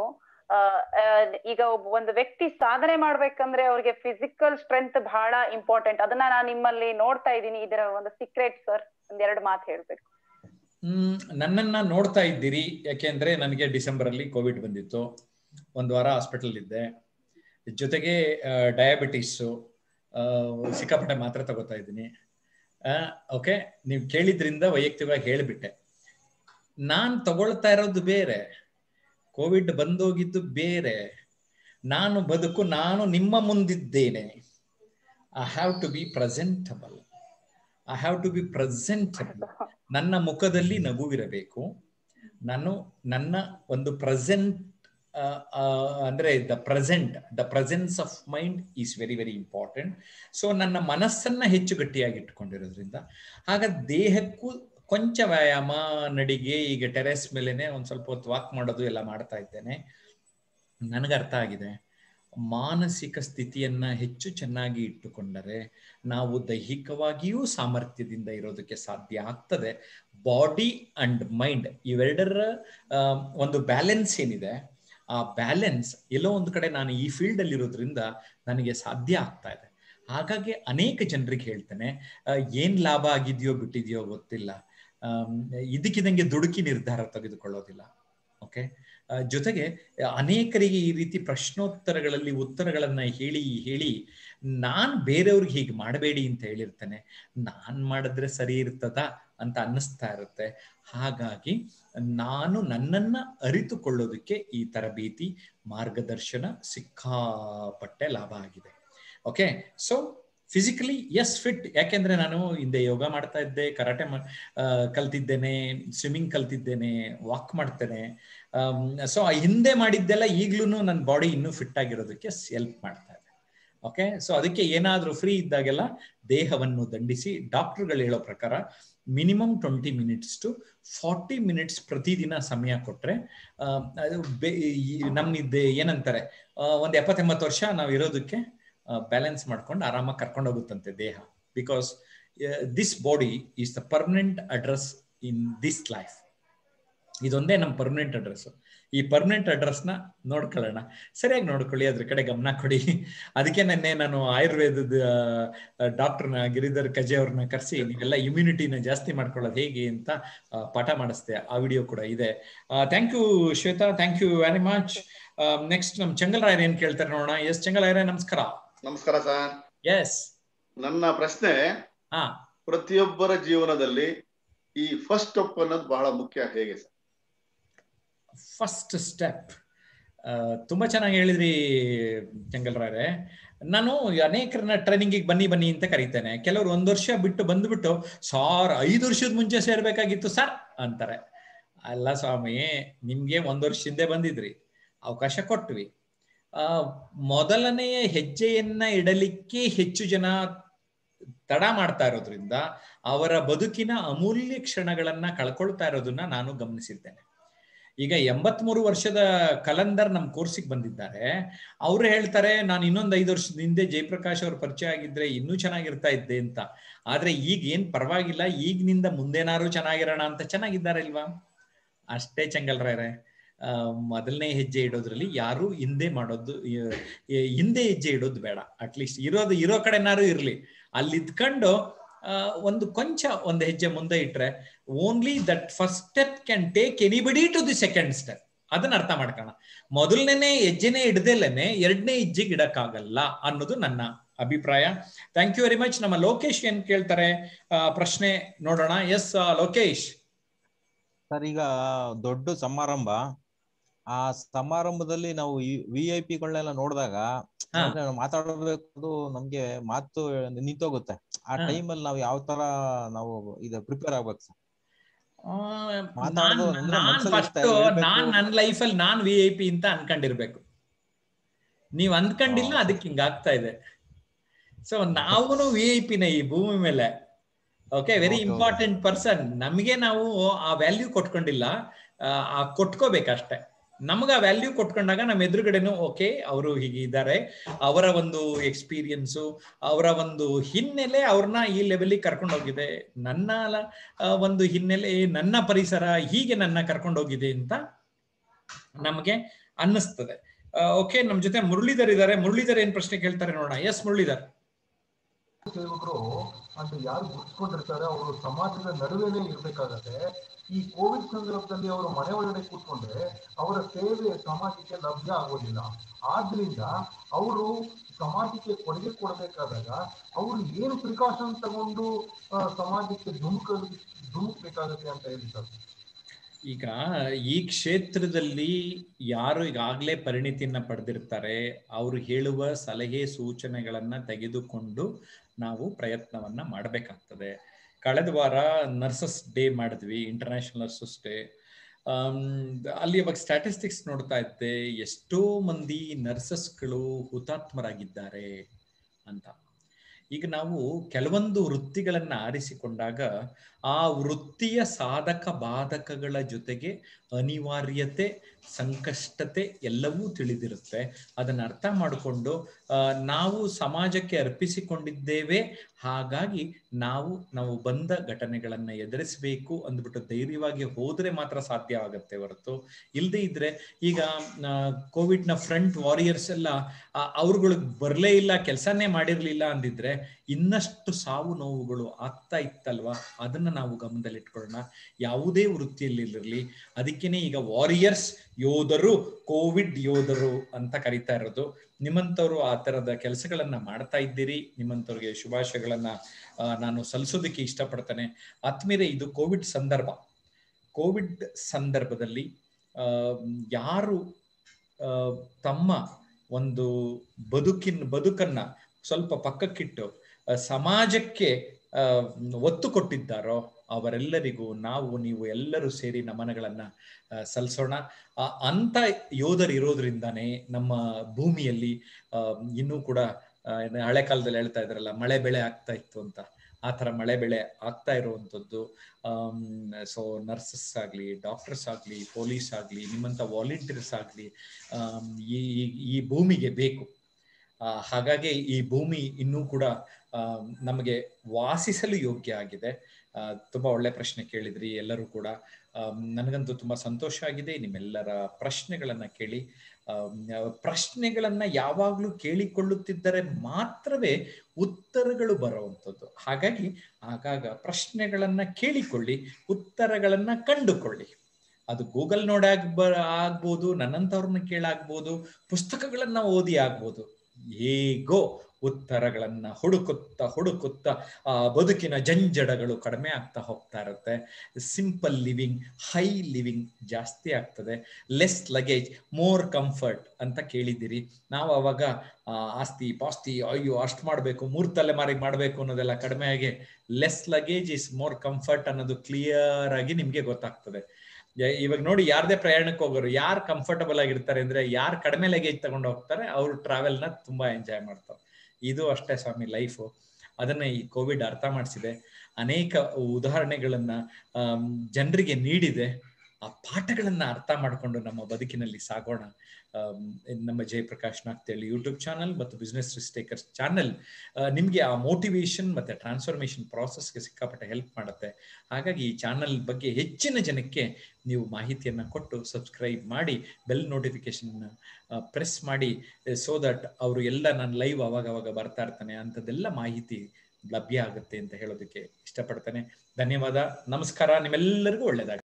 ಈಗ ಒಬ್ಬ ಒಂದು ವ್ಯಕ್ತಿ ಸಾಧನೆ ಮಾಡ್ಬೇಕಂದ್ರೆ ಅವ್ರಿಗೆ ಫಿಸಿಕಲ್ ಸ್ಟ್ರೆಂತ್ ಬಹಳ ಇಂಪಾರ್ಟೆಂಟ್ ಅದನ್ನ ನಾನು ನಿಮ್ಮಲ್ಲಿ ನೋಡ್ತಾ ಇದ್ದೀನಿ ಇದರ ಒಂದು ಸೀಕ್ರೆಟ್ ಸರ್ ಒಂದೆರಡು ಮಾತು ಹೇಳ್ಬೇಕು
ಹ್ಮ್ ನನ್ನನ್ನ ನೋಡ್ತಾ ಇದ್ದೀರಿ ಯಾಕೆಂದ್ರೆ ನನಗೆ ಡಿಸೆಂಬರ್ ಅಲ್ಲಿ ಕೋವಿಡ್ ಬಂದಿತ್ತು ಒಂದು ವಾರ ಹಾಸ್ಪಿಟಲ್ ಇದ್ದೆ ಜೊತೆಗೆ ಡಯಾಬಿಟಿಸು ಸಿಕ್ಕಾಪಟ್ಟೆ ಮಾತ್ರ ತಗೋತಾ ಇದ್ದೀನಿ ಓಕೆ ನೀವು ಕೇಳಿದ್ರಿಂದ ವೈಯಕ್ತಿಕವಾಗಿ ಹೇಳಿಬಿಟ್ಟೆ ನಾನ್ ತಗೊಳ್ತಾ ಇರೋದು ಬೇರೆ ಕೋವಿಡ್ ಬಂದೋಗಿದ್ದು ಬೇರೆ ನಾನು ಬದುಕು ನಾನು ನಿಮ್ಮ ಮುಂದಿದ್ದೇನೆ I have to be presentable I have to be presentable ನನ್ನ ಮುಖದಲ್ಲಿ ನಗುವಿರಬೇಕು ನಾನು ನನ್ನ ಒಂದು ಪ್ರೆಸೆಂಟ್ ಅಂದ್ರೆ the present the presence of mind is very very important so ನನ್ನ ಮನಸ್ಸನ್ನ ಹೆಚ್ಚು ಗಟ್ಟಿಯಾಗಿ ಇಟ್ಕೊಂಡಿರೋದ್ರಿಂದ ಆಗ ದೇಹಕ್ಕೂ ಕೊಂಚ ವ್ಯಾಯಾಮ ನಡಿಗೆ ಈಗ ಟೆರೆಸ್ ಮೇಲೆನೆ ಒಂದ್ ಸ್ವಲ್ಪ ಹೊತ್ತು ವಾಕ್ ಮಾಡೋದು ಎಲ್ಲ ಮಾಡ್ತಾ ಇದ್ದೇನೆ ನನಗೆ ಅರ್ಥ ಆಗಿದೆ ಮಾನಸಿಕ ಸ್ಥಿತಿಯನ್ನ ಹೆಚ್ಚು ಚೆನ್ನಾಗಿ ಇಟ್ಟುಕೊಂಡರೆ ನಾವು ದೈಹಿಕವಾಗಿಯೂ ಸಾಮರ್ಥ್ಯದಿಂದ ಇರೋದಕ್ಕೆ ಸಾಧ್ಯ ಆಗ್ತದೆ ಬಾಡಿ ಅಂಡ್ ಮೈಂಡ್ ಇವೆರಡರ ಒಂದು ಬ್ಯಾಲೆನ್ಸ್ ಏನಿದೆ ಆ ಬ್ಯಾಲೆನ್ಸ್ ಎಲ್ಲೋ ಒಂದು ಕಡೆ ನಾನು ಈ ಫೀಲ್ಡ್ ಅಲ್ಲಿ ಇರೋದ್ರಿಂದ ನನಗೆ ಸಾಧ್ಯ ಆಗ್ತಾ ಇದೆ ಹಾಗಾಗಿ ಅನೇಕ ಜನರಿಗೆ ಹೇಳ್ತೇನೆ ಏನ್ ಲಾಭ ಆಗಿದೆಯೋ ಬಿಟ್ಟಿದೆಯೋ ಗೊತ್ತಿಲ್ಲ ಇದಕ್ಕಿದಂಗೆ ದುಡುಕಿ ನಿರ್ಧಾರ ತೆಗೆದುಕೊಳ್ಳೋದಿಲ್ಲ ಓಕೆ ಜೊತೆಗೆ ಅನೇಕರಿಗೆ ಈ ರೀತಿ ಪ್ರಶ್ನೋತ್ತರಗಳಲ್ಲಿ ಉತ್ತರಗಳನ್ನ ಹೇಳಿ ಹೇಳಿ ನಾನ್ ಬೇರೆಯವ್ರಿಗೆ ಹೀಗೆ ಮಾಡಬೇಡಿ ಅಂತ ಹೇಳಿರ್ತೇನೆ ನಾನ್ ಮಾಡಿದ್ರೆ ಸರಿ ಇರ್ತದ ಅಂತ ಅನ್ನಿಸ್ತಾ ಇರುತ್ತೆ ಹಾಗಾಗಿ ನಾನು ನನ್ನನ್ನ ಅರಿತುಕೊಳ್ಳೋದಕ್ಕೆ ಈ ತರಬೇತಿ ಮಾರ್ಗದರ್ಶನ ಸಿಕ್ಕಾಪಟ್ಟೆ ಲಾಭ ಆಗಿದೆ okay so physically yes fit ಯಾಕೆಂದ್ರೆ ನಾನು ಹಿಂದೆ ಯೋಗ ಮಾಡ್ತಾ ಇದ್ದೆ ಕರಾಟೆ ಕಲ್ತಿದ್ದೇನೆ ಸ್ವಿಮ್ಮಿಂಗ್ ಕಲ್ತಿದ್ದೇನೆ ವಾಕ್ ಮಾಡ್ತೇನೆ ಸೊ ಹಿಂದೆ ಮಾಡಿದ್ದೆಲ್ಲ ಈಗ್ಲೂ ನನ್ನ ಬಾಡಿ ಇನ್ನೂ ಫಿಟ್ ಆಗಿರೋದಕ್ಕೆ ಹೆಲ್ಪ್ ಮಾಡ್ತಾ ಇದೆ ಓಕೆ ಸೊ ಅದಕ್ಕೆ ಏನಾದ್ರೂ ಫ್ರೀ ಇದ್ದಾಗೆಲ್ಲ ದೇಹವನ್ನು ದಂಡಿಸಿ ಡಾಕ್ಟರ್ಗಳು ಹೇಳೋ ಪ್ರಕಾರ minimum twenty minutes to forty minutes ಪ್ರತಿದಿನ ಸಮಯ ಕೊಟ್ರೆ ಅದು ನಮ್ಮಿದ್ದೆ ಏನಂತಾರೆ ಒಂದ್ ಎಪ್ಪತ್ತೆಂಬತ್ತು ವರ್ಷ ನಾವು ಇರೋದಕ್ಕೆ ಬ್ಯಾಲೆನ್ಸ್ ಮಾಡ್ಕೊಂಡು ಆರಾಮಾಗಿ ಕರ್ಕೊಂಡು ಹೋಗುತ್ತಂತೆ ದೇಹ because this body is the permanent address in this life ಇದೊಂದೇ ನಮ್ಮ ಪರ್ಮನೆಂಟ್ ಅಡ್ರೆಸ್ ಈ ಪರ್ಮನೆಂಟ್ ಅಡ್ರೆಸ್ನ ನೋಡ್ಕೊಳ್ಳೋಣ ಸರಿಯಾಗಿ ನೋಡ್ಕೊಳ್ಳಿ ಅದ್ರ ಕಡೆ ಗಮನ ಕೊಡಿ ಅದಕ್ಕೆ ನೆನ್ನೆ ನಾನು ಆಯುರ್ವೇದದ ಡಾಕ್ಟರ್ನ ಗಿರಿಧರ್ ಕಜೆ ಅವ್ರನ್ನ ಕರೆಸಿ ನೀವೆಲ್ಲ ಇಮ್ಯುನಿಟಿನ ಜಾಸ್ತಿ ಮಾಡ್ಕೊಳ್ಳೋದು ಹೇಗೆ ಅಂತ ಪಾಠ ಮಾಡಿಸ್ದೆ ಆ ವಿಡಿಯೋ ಕೂಡ ಇದೆ thank you Shweta thank you very much next ನಮ್ ಚಂಗಲ್ರಾಯರ್ ಏನ್ ಕೇಳ್ತಾರೆ ನೋಡೋಣ ಎಸ್ ಚಂಗಲ್ರಾಯರೇ ನಮಸ್ಕಾರ
ನಮಸ್ಕಾರ ಸರ್
ಎಸ್
ನನ್ನ ಪ್ರಶ್ನೆ
ಹಾ
ಪ್ರತಿಯೊಬ್ಬರ ಜೀವನದಲ್ಲಿ ಈ ಫಸ್ಟ್ ಸ್ಟೆಪ್ ಅನ್ನೋದು ಬಹಳ ಮುಖ್ಯ ಹೇಗೆ ಸರ್
ಫಸ್ಟ್ ಸ್ಟೆಪ್ ಆ, ತುಂಬಾ ಚೆನ್ನಾಗಿ ಹೇಳಿದ್ರಿ ಚಂಗಲ್ರಾರೆ ನಾನು ಅನೇಕರನ್ನ ಟ್ರೈನಿಂಗಿಗೆ ಬನ್ನಿ ಬನ್ನಿ ಅಂತ ಕರೀತೇನೆ ಕೆಲವರು ಒಂದ್ ವರ್ಷ ಬಿಟ್ಟು ಬಂದ್ಬಿಟ್ಟು ಸಾರ್ ಐದು ವರ್ಷದ ಮುಂಚೆ ಸೇರ್ಬೇಕಾಗಿತ್ತು ಸರ್ ಅಂತಾರೆ ಅಲ್ಲ ಸ್ವಾಮಿ ನಿಮ್ಗೆ ಒಂದ್ ವರ್ಷ ಹಿಂದೆ ಬಂದಿದ್ರಿ ಅವಕಾಶ ಕೊಟ್ವಿ ಆ ಮೊದಲನೆಯ ಹೆಜ್ಜೆಯನ್ನ ಇಡಲಿಕ್ಕೆ ಹೆಚ್ಚು ಜನ ತಡ ಮಾಡ್ತಾ ಇರೋದ್ರಿಂದ ಅವರ ಬದುಕಿನ ಅಮೂಲ್ಯ ಕ್ಷಣಗಳನ್ನ ಕಳ್ಕೊಳ್ತಾ ಇರೋದನ್ನ ನಾನು ಗಮನಿಸಿದ್ದೇನೆ ಈಗ ಎಂಬತ್ಮೂರು ವರ್ಷದ ಕಲಂದರ್ ನಮ್ಮ ಕೋರ್ಸಿಗೆ ಬಂದಿದ್ದಾರೆ ಅವ್ರು ಹೇಳ್ತಾರೆ ನಾನು ಇನ್ನೊಂದು ಐದು ವರ್ಷದ ಹಿಂದೆ ಜಯಪ್ರಕಾಶ್ ಅವ್ರ ಪರಿಚಯ ಆಗಿದ್ರೆ ಇನ್ನೂ ಚೆನ್ನಾಗಿರ್ತಾ ಇದ್ದೆ ಅಂತ ಆದ್ರೆ ಈಗ ಏನ್ ಪರವಾಗಿಲ್ಲ ಈಗಿನಿಂದ ಮುಂದೇನಾರು ಚೆನ್ನಾಗಿರೋಣ ಅಂತ ಚೆನ್ನಾಗಿದ್ದಾರೆ ಇಲ್ವಾ ಅಷ್ಟೇ ಚಂಗಲ್ರಾಯ್ರೆ ಆ, ಮೊದಲನೇ ಹೆಜ್ಜೆ ಇಡೋದ್ರಲ್ಲಿ ಯಾರು ಹಿಂದೆ ಮಾಡೋದು ಈ- ಈ- ಹಿಂದೆ ಹೆಜ್ಜೆ ಇಡೋದು ಬೇಡ ಅಟ್ಲೀಸ್ಟ್ ಇರೋದು ಇರೋ ಕಡೆನಾರು ಇರ್ಲಿ ಅಲ್ಲಿ ಇದ್ಕೊಂಡು ಆ, ಒಂದು ಕೊಂಚ ಒಂದು ಹೆಜ್ಜೆ ಮುಂದೆ ಇಟ್ರೆ only that first step can take anybody to the second step ಅದನ್ನ ಅರ್ಥ ಮಾಡ್ಕೋಣ ಮೊದಲನೇ ಹೆಜ್ಜೆನೆ ಇಡದೆಲೇನೆ ಎರಡನೇ ಹೆಜ್ಜೆಗೆ ಇಡಕ್ಕಾಗಲ್ಲ ಅನ್ನೋದು ನನ್ನ ಅಭಿಪ್ರಾಯ ಥ್ಯಾಂಕ್ ಯು ವೆರಿ ಮಚ್ ನಮ್ಮ ಲೋಕೇಶ್ ಏನ್ ಕೇಳ್ತಾರೆ ಆ, ಪ್ರಶ್ನೆ ನೋಡೋಣ ಎಸ್ ಲೋಕೇಶ್
ಸರ್ ಈಗ ದೊಡ್ಡ ಸಮಾರಂಭ ಆ ಸಮಾರಂಭದಲ್ಲಿ ನಾವು ವಿ ಐ ಪಿಗಳನ್ನೆಲ್ಲ ನೋಡಿದಾಗ
ಹಾ.
ಅಂದ್ರೆ ನಾವು ಮಾತಾಡಬೇಕು ನಮ್ಗೆ ಮಾತು ನಿಂತೋಗುತ್ತೆ ಆ
ಹಾ.
ಟೈಮಲ್ಲಿ ನಾವು ಯಾವ ತರ ನಾವು ಇದು ಪ್ರಿಪೇರ್ ಆಗ್ಬೇಕು ಸರ್
ಆ,
ಮಾತಾಡೋದು
ನಾನ್-
ಅಂದ್ರೆ
ನಾನ್
ಮನ್ಸಲ್ಲಿ
ಫಸ್ಟ್
ಇಷ್ಟ ಹೇಳ್ಬೇಕು.
ನಾನ್ ನನ್ನ ಲೈಫಲ್ಲಿ ನಾನ್ ವಿ ಐ ಪಿ ಅಂತ ಅನ್ಕೊಂಡಿರ್ಬೇಕು ನೀವ್ ಅಂದ್ಕೊಂಡಿಲ್ಲ
ಹಾ.
ಅದಕ್ಕೆ ಹಿಂಗ ಆಗ್ತಾ ಇದೆ ಸೊ ನಾವು ವಿ ಐ ಪಿನ ಈ ಭೂಮಿ ಮೇಲೆ okay very
Okay, okay.
Important person ನಮಗೆ ನಾವು ಆ ವ್ಯಾಲ್ಯೂ ಕೊಟ್ಕೊಂಡಿಲ್ಲ ಆ, ಆ ಕೊಟ್ಕೋಬೇಕಷ್ಟೆ ನಮ್ಗೆ ಆ ವ್ಯಾಲ್ಯೂ ಕೊಟ್ಕೊಂಡಾಗ ನಮ್ಮ ಎದುರುಗಡೆನು ಓಕೆ ಅವರು ಹೀಗೆ ಇದ್ದಾರೆ ಅವರ ಒಂದು ಎಕ್ಸ್ಪೀರಿಯನ್ಸು ಅವರ ಒಂದು ಹಿನ್ನೆಲೆ ಅವ್ರನ್ನ ಈ ಲೆವೆಲಿಗೆ ಕರ್ಕೊಂಡು ಹೋಗಿದೆ ನನ್ನ ಲ- ಆ, ಒಂದು ಹಿನ್ನೆಲೆ ನನ್ನ ಪರಿಸರ ಹೀಗೆ ನನ್ನ ಕರ್ಕೊಂಡು ಹೋಗಿದೆ ಅಂತ ನಮಗೆ ಅನ್ನಿಸ್ತದೆ ಓಕೆ ನಮ್ ಜೊತೆ ಮುರಳೀಧರ್ ಇದ್ದಾರೆ ಮುರಳೀಧರ್ ಏನ್ ಪ್ರಶ್ನೆ ಕೇಳ್ತಾರೆ ನೋಡೋಣ ಎಸ್ ಮುರಳೀಧರ್
ಸೇವಕರು ಅಂತ ಯಾರು ಗುರ್ಸ್ಕೊಂಡಿರ್ತಾರೆ ಅವರು ಸಮಾಜದ ನಡುವೆನೇ ಇರ್ಬೇಕಾಗತ್ತೆ ಈ ಕೋವಿಡ್ ಸಂದರ್ಭದಲ್ಲಿ ಅವರು ಮನೆ ಒಳಗಡೆ ಕೂತ್ಕೊಂಡ್ರೆ ಅವರ ಸೇವೆ ಸಮಾಜಕ್ಕೆ ಲಭ್ಯ ಆಗೋದಿಲ್ಲ ಆದ್ರಿಂದ ಅವರು ಸಮಾಜಕ್ಕೆ ಕೊಡುಗೆ ಕೊಡಬೇಕಾದಾಗ ಅವರು ಏನು ಪ್ರಿಕಾಷನ್ ತಗೊಂಡು ಆ, ಸಮಾಜಕ್ಕೆ ಧುಮುಕ ಧುಮುಕ್ಬೇಕಾಗತ್ತೆ ಅಂತ ಹೇಳಿ ಸರ್
ಈಗ ಈ ಕ್ಷೇತ್ರದಲ್ಲಿ ಯಾರು ಈಗಾಗಲೇ ಪರಿಣಿತಿಯನ್ನ ಪಡೆದಿರ್ತಾರೆ ಅವರು ಹೇಳುವ ಸಲಹೆ ಸೂಚನೆಗಳನ್ನ ತೆಗೆದುಕೊಂಡು ನಾವು ಪ್ರಯತ್ನವನ್ನ ಮಾಡಬೇಕಾಗ್ತದೆ ಕಳೆದ ವಾರ ನರ್ಸಸ್ ಡೇ ಮಾಡಿದ್ವಿ ಇಂಟರ್ನ್ಯಾಷನಲ್ ನರ್ಸಸ್ ಡೇ ಅಲ್ಲಿ ಇವಾಗ ಸ್ಟ್ಯಾಟಿಸ್ಟಿಕ್ಸ್ ನೋಡ್ತಾ ಇದ್ದೆ ಎಷ್ಟೋ ಮಂದಿ ನರ್ಸಸ್ಗಳು ಹುತಾತ್ಮರಾಗಿದ್ದಾರೆ ಅಂತ ಈಗ ನಾವು ಕೆಲವೊಂದು ವೃತ್ತಿಗಳನ್ನ ಆರಿಸಿಕೊಂಡಾಗ ಆ ವೃತ್ತಿಯ ಸಾಧಕ ಬಾಧಕಗಳ ಜೊತೆಗೆ ಅನಿವಾರ್ಯತೆ ಸಂಕಷ್ಟತೆ ಎಲ್ಲವೂ ತಿಳಿದಿರುತ್ತೆ ಅದನ್ನ ಅರ್ಥ ಮಾಡಿಕೊಂಡು ಆ, ನಾವು ಸಮಾಜಕ್ಕೆ ಅರ್ಪಿಸಿಕೊಂಡಿದ್ದೇವೆ ಹಾಗಾಗಿ ನಾವು ನಾವು ಬಂದ ಘಟನೆಗಳನ್ನ ಎದುರಿಸಬೇಕು ಅಂದ್ಬಿಟ್ಟು ಧೈರ್ಯವಾಗಿ ಹೋದ್ರೆ ಮಾತ್ರ ಸಾಧ್ಯ ಆಗತ್ತೆ ಹೊರತು ಇಲ್ಲದೆ ಇದ್ರೆ ಈಗ ಕೋವಿಡ್ ನ ಫ್ರಂಟ್ ವಾರಿಯರ್ಸ್ ಎಲ್ಲ ಅವ್ರುಗಳಿಗೆ ಬರಲೇ ಇಲ್ಲ ಕೆಲಸನೇ ಮಾಡಿರ್ಲಿಲ್ಲ ಅಂದಿದ್ರೆ ಇನ್ನಷ್ಟು ಸಾವು ನೋವುಗಳು ಆಗ್ತಾ ಇತ್ತಲ್ವಾ ಅದನ್ನ ನಾವು ಗಮನದಲ್ಲಿಟ್ಕೊಳ್ಳೋಣ ಯಾವುದೇ ವೃತ್ತಿಯಲ್ಲಿರಲಿ ಅದಕ್ಕೇನೆ ಈಗ ವಾರಿಯರ್ಸ್ ಯೋಧರು ಕೋವಿಡ್ ಯೋಧರು ಅಂತ ಕರಿತಾ ಇರೋದು ನಿಮ್ಮಂಥವ್ರು ಆ ತರದ ಕೆಲಸಗಳನ್ನ ಮಾಡ್ತಾ ಇದ್ದೀರಿ ನಿಮ್ಮಂಥವ್ರಿಗೆ ಶುಭಾಶಯಗಳನ್ನ ಆ, ನಾನು ಸಲ್ಲಿಸೋದಕ್ಕೆ ಇಷ್ಟಪಡ್ತೇನೆ ಆತ್ಮೀರೆ ಇದು ಕೋವಿಡ್ ಸಂದರ್ಭ ಕೋವಿಡ್ ಸಂದರ್ಭದಲ್ಲಿ ಆ, ಯಾರು ಆ, ತಮ್ಮ ಒಂದು ಬದುಕಿನ ಬದುಕನ್ನ ಸ್ವಲ್ಪ ಪಕ್ಕಕ್ಕಿಟ್ಟು ಆ, ಸಮಾಜಕ್ಕೆ ಆ, ಒತ್ತು ಕೊಟ್ಟಿದ್ದಾರೋ ಅವರೆಲ್ಲರಿಗೂ ನಾವು ನೀವು ಎಲ್ಲರೂ ಸೇರಿ ನಮನಗಳನ್ನ ಆ, ಸಲ್ಲಿಸೋಣ ಆ, ಅಂತ ಯೋಧರು ಇರೋದ್ರಿಂದಾನೇ ನಮ್ಮ ಭೂಮಿಯಲ್ಲಿ ಆ, ಇನ್ನೂ ಕೂಡ ಆ, ಏನು ಹಳೆ ಕಾಲದಲ್ಲಿ ಹೇಳ್ತಾ ಇದ್ರಲ್ಲ ಮಳೆ ಬೆಳೆ ಆಗ್ತಾ ಇತ್ತು ಅಂತ ಆ ತರ ಮಳೆ ಬೆಳೆ ಆಗ್ತಾ ಇರುವಂತದ್ದು ಸೊ ನರ್ಸಸ್ ಆಗ್ಲಿ ಡಾಕ್ಟರ್ಸ್ ಆಗ್ಲಿ ಪೊಲೀಸ್ ಆಗ್ಲಿ ನಿಮ್ಮಂತ ವಾಲಂಟಿಯರ್ಸ್ ಆಗ್ಲಿ ಆಮ್, ಈ ಈ- ಈ ಭೂಮಿಗೆ ಬೇಕು ಆ, ಹಾಗಾಗಿ ಈ ಭೂಮಿ ಇನ್ನೂ ಕೂಡ ಆ, ನಮಗೆ ವಾಸಿಸಲು ಯೋಗ್ಯ ಆಗಿದೆ ಆ, ತುಂಬಾ ಒಳ್ಳೆ ಪ್ರಶ್ನೆ ಕೇಳಿದ್ರಿ ಎಲ್ಲರೂ ಕೂಡ ಆಮ್, ನನಗಂತೂ ತುಂಬಾ ಸಂತೋಷ ಆಗಿದೆ ನಿಮ್ಮೆಲ್ಲರ ಪ್ರಶ್ನೆಗಳನ್ನ ಕೇಳಿ ಆಮ್, ಪ್ರಶ್ನೆಗಳನ್ನ ಯಾವಾಗ್ಲೂ ಕೇಳಿಕೊಳ್ಳುತ್ತಿದ್ದರೆ ಮಾತ್ರವೇ ಉತ್ತರಗಳು ಬರುವಂಥದ್ದು ಹಾಗಾಗಿ ಆಗಾಗ ಪ್ರಶ್ನೆಗಳನ್ನ ಕೇಳಿಕೊಳ್ಳಿ ಉತ್ತರಗಳನ್ನ ಕಂಡುಕೊಳ್ಳಿ ಅದು ಗೂಗಲ್ ನೋಡಿ ಆಗ್ಬ ಆಗ್ಬೋದು ನನ್ನಂಥವ್ರನ್ನ ಕೇಳಾಗ್ಬೋದು ಪುಸ್ತಕಗಳನ್ನ ಓದಿ ಆಗ್ಬೋದು ಹೇಗೋ ಉತ್ತರಗಳನ್ನ ಹುಡುಕುತ್ತಾ ಹುಡುಕುತ್ತಾ ಆ ಬದುಕಿನ ಜಂಜಡಗಳು ಕಡಿಮೆ ಆಗ್ತಾ ಹೋಗ್ತಾ ಇರುತ್ತೆ ಸಿಂಪಲ್ ಲಿವಿಂಗ್ ಹೈ ಲಿವಿಂಗ್ ಜಾಸ್ತಿ ಆಗ್ತದೆ ಲೆಸ್ ಲಗೇಜ್ ಮೋರ್ ಕಂಫರ್ಟ್ ಅಂತ ಕೇಳಿದ್ದೀರಿ ನಾವು ಅವಾಗ ಆ, ಆಸ್ತಿ ಪಾಸ್ತಿ ಅಯ್ಯೋ ಅಷ್ಟು ಮಾಡಬೇಕು ಮೂರ್ ತಲೆಮಾರಿಗೆ ಮಾಡಬೇಕು ಅನ್ನೋದೆಲ್ಲ ಕಡಿಮೆ ಆಗಿ less luggage is more comfort ಅನ್ನೋದು ಕ್ಲಿಯರ್ ಆಗಿ ನಿಮ್ಗೆ ಗೊತ್ತಾಗ್ತದೆ ಯ- ಇವಾಗ ನೋಡಿ ಯಾರ್ದೇ ಪ್ರಯಾಣಕ್ಕೆ ಹೋಗೋರು ಯಾರು ಕಂಫರ್ಟಬಲ್ ಆಗಿರ್ತಾರೆ ಅಂದ್ರೆ ಯಾರು ಕಡಿಮೆ ಲಗೇಜ್ ತಗೊಂಡು ಹೋಗ್ತಾರೆ ಅವ್ರು ಟ್ರಾವೆಲ್ ನ ತುಂಬಾ ಎಂಜಾಯ್ ಮಾಡ್ತಾರೆ ಇದು ಅಷ್ಟೇ ಸ್ವಾಮಿ ಲೈಫು ಅದನ್ನ ಈ ಕೋವಿಡ್ ಅರ್ಥ ಮಾಡಿಸಿದೆ ಅನೇಕ ಉದಾಹರಣೆಗಳನ್ನ ಜನರಿಗೆ ನೀಡಿದೆ ಆ ಪಾಠಗಳನ್ನ ಅರ್ಥ ಮಾಡಿಕೊಂಡು ನಮ್ಮ ಬದುಕಿನಲ್ಲಿ ಸಾಗೋಣ ಆಮ್, ನಮ್ಮ ಜಯಪ್ರಕಾಶ್ ನಾಗ್ತೇಳಿ ಯೂಟ್ಯೂಬ್ ಚಾನಲ್ ಮತ್ತು ಬಿಸ್ನೆಸ್ ರಿಸ್ಟೇಕರ್ಸ್ ಚಾನಲ್ ನಿಮ್ಗೆ ಆ ಮೋಟಿವೇಶನ್ ಮತ್ತೆ ಟ್ರಾನ್ಸ್ಫಾರ್ಮೇಶನ್ ಪ್ರಾಸೆಸ್ಗೆ ಸಿಕ್ಕಾಪಟ್ಟೆ ಹೆಲ್ಪ್ ಮಾಡುತ್ತೆ ಹಾಗಾಗಿ ಈ ಚಾನಲ್ ಬಗ್ಗೆ ಹೆಚ್ಚಿನ ಜನಕ್ಕೆ ನೀವು ಮಾಹಿತಿಯನ್ನ ಕೊಟ್ಟು ಸಬ್ಸ್ಕ್ರೈಬ್ ಮಾಡಿ ಬೆಲ್ ನೋಟಿಫಿಕೇಶನ್ ಪ್ರೆಸ್ ಮಾಡಿ ಸೋ ದಟ್ ಅವರು ಎಲ್ಲ ನಾನು ಲೈವ್ ಅವಾಗ ಅವಾಗ ಬರ್ತಾ ಇರ್ತಾನೆ ಅಂಥದ್ದೆಲ್ಲ ಮಾಹಿತಿ ಲಭ್ಯ ಆಗುತ್ತೆ ಅಂತ ಹೇಳೋದಕ್ಕೆ ಇಷ್ಟಪಡ್ತೇನೆ ಧನ್ಯವಾದ ನಮಸ್ಕಾರ ನಿಮ್ಮೆಲ್ಲರಿಗೂ ಒಳ್ಳೆಯದಾಗಲಿ